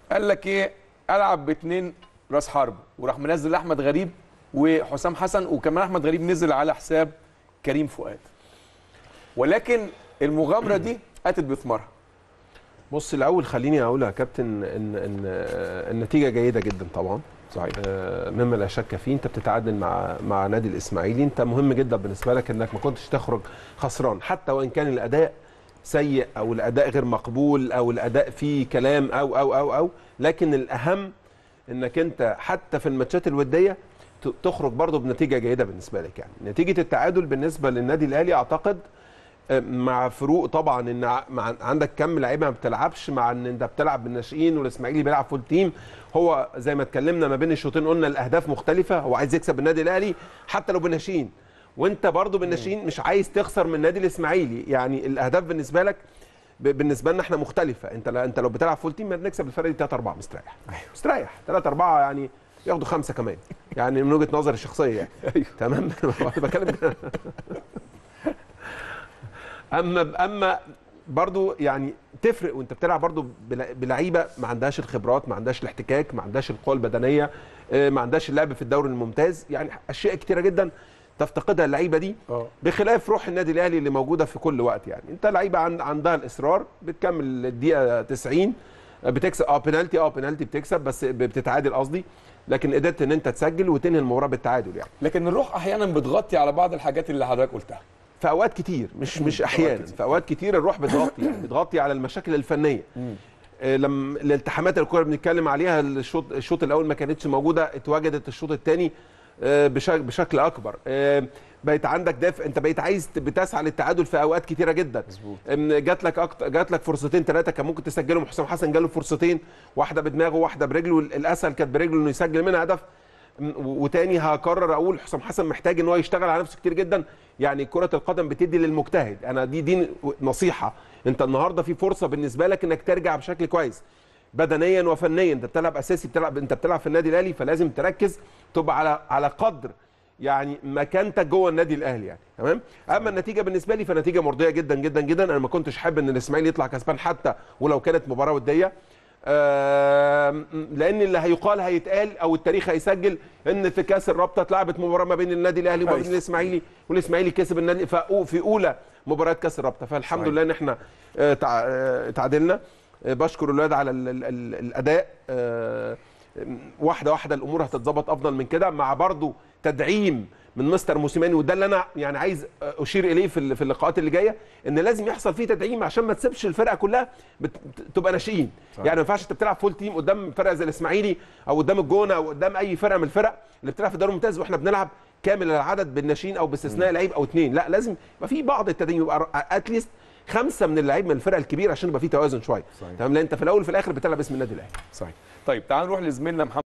قال لك ايه العب باثنين راس حرب وراح منزل احمد غريب وحسام حسن وكمان احمد غريب نزل على حساب كريم فؤاد ولكن المغامره دي اتت بثمارها بص الاول خليني اقول يا كابتن ان ان آه، النتيجه جيده جدا طبعا صحيح آه، مما لا شك فيه انت بتتعادل مع مع نادي الاسماعيلي انت مهم جدا بالنسبه لك انك ما كنتش تخرج خسران حتى وان كان الاداء سيء او الاداء غير مقبول او الاداء فيه كلام او او او او لكن الاهم انك انت حتى في الماتشات الوديه ت- تخرج برضه بنتيجه جيده بالنسبه لك يعني نتيجه التعادل بالنسبه للنادي الاهلي اعتقد آه، مع فروق طبعا ان ع- مع عندك كم لعيبه ما بتلعبش مع ان انت بتلعب بالناشئين والاسماعيلي بيلعب فول تيم هو زي ما اتكلمنا ما بين الشوطين قلنا الاهداف مختلفه هو عايز يكسب النادي الاهلي حتى لو بالناشئين وانت برضو بالناشئين مش عايز تخسر من النادي الاسماعيلي يعني الاهداف بالنسبه لك ب- بالنسبه لنا احنا مختلفه انت لا انت لو بتلعب فول تيم بنكسب الفرق دي 3 4 مستريح مستريح 3 4 يعني ياخدوا خمسه كمان يعني من وجهه نظري الشخصيه يعني ايوه تمام بتكلم اما اما برضو يعني تفرق وانت بتلعب برضو بلا- بلعيبه ما عندهاش الخبرات ما عندهاش الاحتكاك ما عندهاش القوه البدنيه آه، ما عندهاش اللعب في الدوري الممتاز يعني اشياء كتيره جدا تفتقدها اللعيبه دي اه بخلاف روح النادي الاهلي اللي موجوده في كل وقت يعني انت لعيبه عند عندها الاصرار بتكمل الدقيقه 90 بتكسب اه بينالتي اه بينالتي بتكسب بس بتتعادل قصدي لكن قدرت ان انت تسجل وتنهي المباراه بالتعادل يعني لكن الروح احيانا بتغطي على بعض الحاجات اللي حضرتك قلتها في اوقات كتير مش مش في أوقات احيانا كتير. في اوقات كتير الروح بتغطي يعني بتغطي على المشاكل الفنيه آه، لما الالتحامات اللي كنا بنتكلم عليها الشوط الشوط الاول ما كانتش موجوده اتوجدت الشوط الثاني بشكل اكبر آه، بقيت عندك دافع انت بقيت عايز ت- بتسعى للتعادل في اوقات كتيره جدا مظبوط أم، جات لك أكتر جات لك فرصتين ثلاثه كان ممكن تسجلهم حسام حسن جاله فرصتين واحده بدماغه واحده برجله الاسهل كانت برجله انه يسجل منها هدف أم، و- وتاني هكرر اقول حسام حسن محتاج ان هو يشتغل على نفسه كتير جدا يعني كره القدم بتدي للمجتهد انا دي دي نصيحه انت النهارده في فرصه بالنسبه لك انك ترجع بشكل كويس بدنيا وفنيا انت بتلعب اساسي بتلعب انت بتلعب في النادي الاهلي فلازم تركز تبقى على على قدر يعني مكانتك جوه النادي الاهلي يعني تمام اما النتيجه بالنسبه لي فنتيجه مرضيه جدا جدا جدا انا ما كنتش حابب ان الاسماعيلي يطلع كسبان حتى ولو كانت مباراه وديه آم، لان اللي هيقال هيتقال او التاريخ هيسجل ان في كاس الرابطه اتلعبت مباراه ما بين النادي الاهلي وما بين كويس. الاسماعيلي والاسماعيلي كسب النادي فأو- في اولى مباريات كاس الرابطه فالحمد صحيح. لله ان احنا آه، تع- آه، تعادلنا آه، بشكر الولاد على ال ال ال الاداء آه، واحده واحده الامور هتتظبط افضل من كده مع برضو تدعيم من مستر موسيماني وده اللي انا يعني عايز اشير اليه في ال- في اللقاءات اللي جايه ان لازم يحصل فيه تدعيم عشان ما تسيبش الفرقه كلها بت- تبقى ناشئين صحيح. يعني ما ينفعش انت بتلعب فول تيم قدام فرقه زي الاسماعيلي او قدام الجونه او قدام اي فرقه من الفرق اللي بتلعب في الدوري الممتاز واحنا بنلعب كامل العدد بالناشئين او باستثناء لعيب او اثنين لا لازم يبقى في بعض التدعيم يبقى اتليست خمسه من اللعيب من الفرقه الكبيره عشان يبقى في توازن شويه صحيح. تمام لان انت في الاول وفي الاخر بتلعب اسم النادي الاهلي صحيح طيب تعال نروح لزميلنا محمد